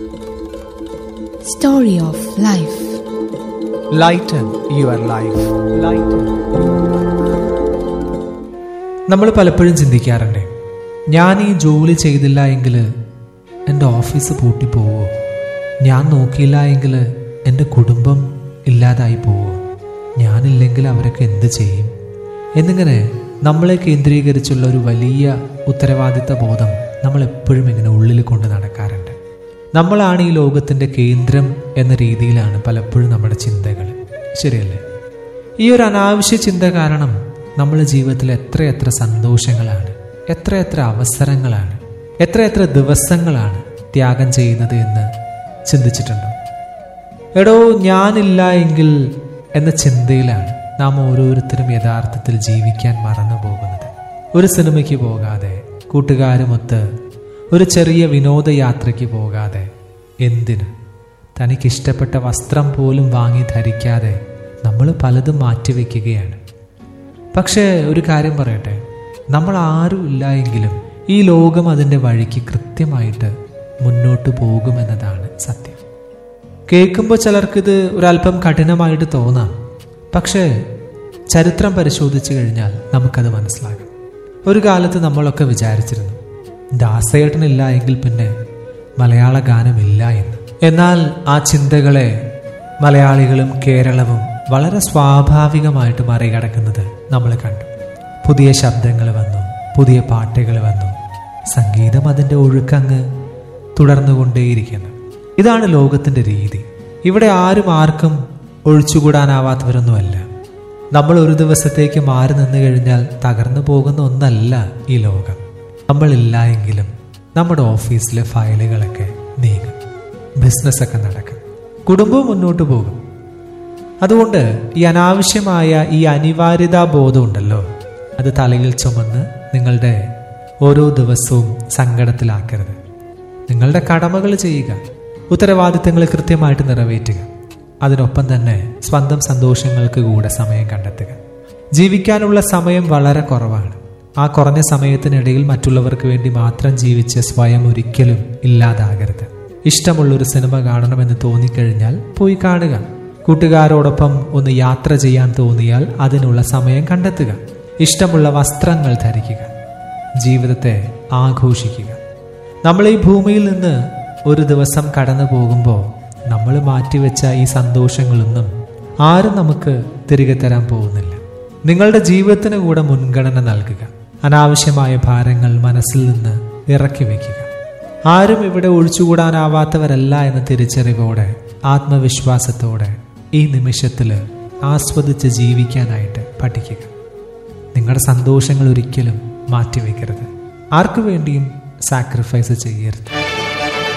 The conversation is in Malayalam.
Story of Life. Lighten your life lighten നമ്മൾ പലപ്പോഴും ചിന്തിക്കാറുണ്ട് ഞാൻ ഈ ജോലി ചെയ്തില്ല എങ്കിൽ എൻ്റെ ഓഫീസ് പൂട്ടിപ്പോവോ ഞാൻ നോക്കിയില്ല എങ്കിൽ എൻ്റെ കുടുംബം ഇല്ലാതായി പോവോ ഞാനില്ലെങ്കിൽ അവരൊക്കെ എന്ത് ചെയ്യും എന്നിങ്ങനെ നമ്മളെ കേന്ദ്രീകരിച്ചുള്ള ഒരു വലിയ ഉത്തരവാദിത്ത ബോധം നമ്മൾ എപ്പോഴും ഇങ്ങനെ ഉള്ളിൽ കൊണ്ട് നടക്കാറുണ്ട് നമ്മളാണ് ഈ ലോകത്തിൻ്റെ കേന്ദ്രം എന്ന രീതിയിലാണ് പലപ്പോഴും നമ്മുടെ ചിന്തകൾ ശരിയല്ലേ ഈ ഒരു അനാവശ്യ ചിന്ത കാരണം നമ്മുടെ ജീവിതത്തിൽ എത്രയെത്ര സന്തോഷങ്ങളാണ് എത്രയെത്ര അവസരങ്ങളാണ് എത്രയെത്ര ദിവസങ്ങളാണ് ത്യാഗം ചെയ്യുന്നത് എന്ന് ചിന്തിച്ചിട്ടുണ്ടോ എടോ ഞാനില്ല എങ്കിൽ എന്ന ചിന്തയിലാണ് നാം ഓരോരുത്തരും യഥാർത്ഥത്തിൽ ജീവിക്കാൻ മറന്നു പോകുന്നത് ഒരു സിനിമയ്ക്ക് പോകാതെ കൂട്ടുകാരുമൊത്ത് ഒരു ചെറിയ വിനോദയാത്രയ്ക്ക് പോകാതെ എന്തിന് തനിക്കിഷ്ടപ്പെട്ട വസ്ത്രം പോലും വാങ്ങി ധരിക്കാതെ നമ്മൾ പലതും മാറ്റിവെക്കുകയാണ് പക്ഷേ ഒരു കാര്യം പറയട്ടെ നമ്മൾ ആരും ഇല്ല എങ്കിലും ഈ ലോകം അതിൻ്റെ വഴിക്ക് കൃത്യമായിട്ട് മുന്നോട്ട് പോകുമെന്നതാണ് സത്യം കേൾക്കുമ്പോൾ ചിലർക്കിത് ഒരല്പം കഠിനമായിട്ട് തോന്നാം പക്ഷേ ചരിത്രം പരിശോധിച്ചു കഴിഞ്ഞാൽ നമുക്കത് മനസ്സിലാകും ഒരു കാലത്ത് നമ്മളൊക്കെ വിചാരിച്ചിരുന്നു ദാസേട്ടനില്ല എങ്കിൽ പിന്നെ മലയാള ഗാനമില്ല എന്ന് എന്നാൽ ആ ചിന്തകളെ മലയാളികളും കേരളവും വളരെ സ്വാഭാവികമായിട്ട് മറികടക്കുന്നത് നമ്മൾ കണ്ടു പുതിയ ശബ്ദങ്ങൾ വന്നു പുതിയ പാട്ടുകൾ വന്നു സംഗീതം അതിൻ്റെ ഒഴുക്കങ്ങ് തുടർന്നുകൊണ്ടേയിരിക്കുന്നു ഇതാണ് ലോകത്തിൻ്റെ രീതി ഇവിടെ ആരും ആർക്കും ഒഴിച്ചുകൂടാനാവാത്തവരൊന്നുമല്ല നമ്മൾ ഒരു ദിവസത്തേക്ക് മാറി നിന്നു കഴിഞ്ഞാൽ തകർന്നു പോകുന്ന ഒന്നല്ല ഈ ലോകം നമ്മളില്ല എങ്കിലും നമ്മുടെ ഓഫീസിലെ ഫയലുകളൊക്കെ നീങ്ങും ബിസിനസ്സൊക്കെ നടക്കും കുടുംബവും മുന്നോട്ട് പോകും അതുകൊണ്ട് ഈ അനാവശ്യമായ ഈ അനിവാര്യതാ ബോധമുണ്ടല്ലോ അത് തലയിൽ ചുമന്ന് നിങ്ങളുടെ ഓരോ ദിവസവും സങ്കടത്തിലാക്കരുത് നിങ്ങളുടെ കടമകൾ ചെയ്യുക ഉത്തരവാദിത്തങ്ങൾ കൃത്യമായിട്ട് നിറവേറ്റുക അതിനൊപ്പം തന്നെ സ്വന്തം സന്തോഷങ്ങൾക്ക് കൂടെ സമയം കണ്ടെത്തുക ജീവിക്കാനുള്ള സമയം വളരെ കുറവാണ് ആ കുറഞ്ഞ സമയത്തിനിടയിൽ മറ്റുള്ളവർക്ക് വേണ്ടി മാത്രം ജീവിച്ച് സ്വയം ഒരിക്കലും ഇല്ലാതാകരുത് ഇഷ്ടമുള്ളൊരു സിനിമ കാണണമെന്ന് തോന്നിക്കഴിഞ്ഞാൽ പോയി കാണുക കൂട്ടുകാരോടൊപ്പം ഒന്ന് യാത്ര ചെയ്യാൻ തോന്നിയാൽ അതിനുള്ള സമയം കണ്ടെത്തുക ഇഷ്ടമുള്ള വസ്ത്രങ്ങൾ ധരിക്കുക ജീവിതത്തെ ആഘോഷിക്കുക നമ്മൾ ഈ ഭൂമിയിൽ നിന്ന് ഒരു ദിവസം കടന്നു പോകുമ്പോൾ നമ്മൾ മാറ്റിവെച്ച ഈ സന്തോഷങ്ങളൊന്നും ആരും നമുക്ക് തിരികെ തരാൻ പോകുന്നില്ല നിങ്ങളുടെ ജീവിതത്തിന് കൂടെ മുൻഗണന നൽകുക അനാവശ്യമായ ഭാരങ്ങൾ മനസ്സിൽ നിന്ന് ഇറക്കി വയ്ക്കുക ആരും ഇവിടെ ഒഴിച്ചുകൂടാനാവാത്തവരല്ല എന്ന തിരിച്ചറിവോടെ ആത്മവിശ്വാസത്തോടെ ഈ നിമിഷത്തിൽ ആസ്വദിച്ച് ജീവിക്കാനായിട്ട് പഠിക്കുക നിങ്ങളുടെ സന്തോഷങ്ങൾ ഒരിക്കലും മാറ്റിവെക്കരുത് ആർക്കു വേണ്ടിയും സാക്രിഫൈസ് ചെയ്യരുത്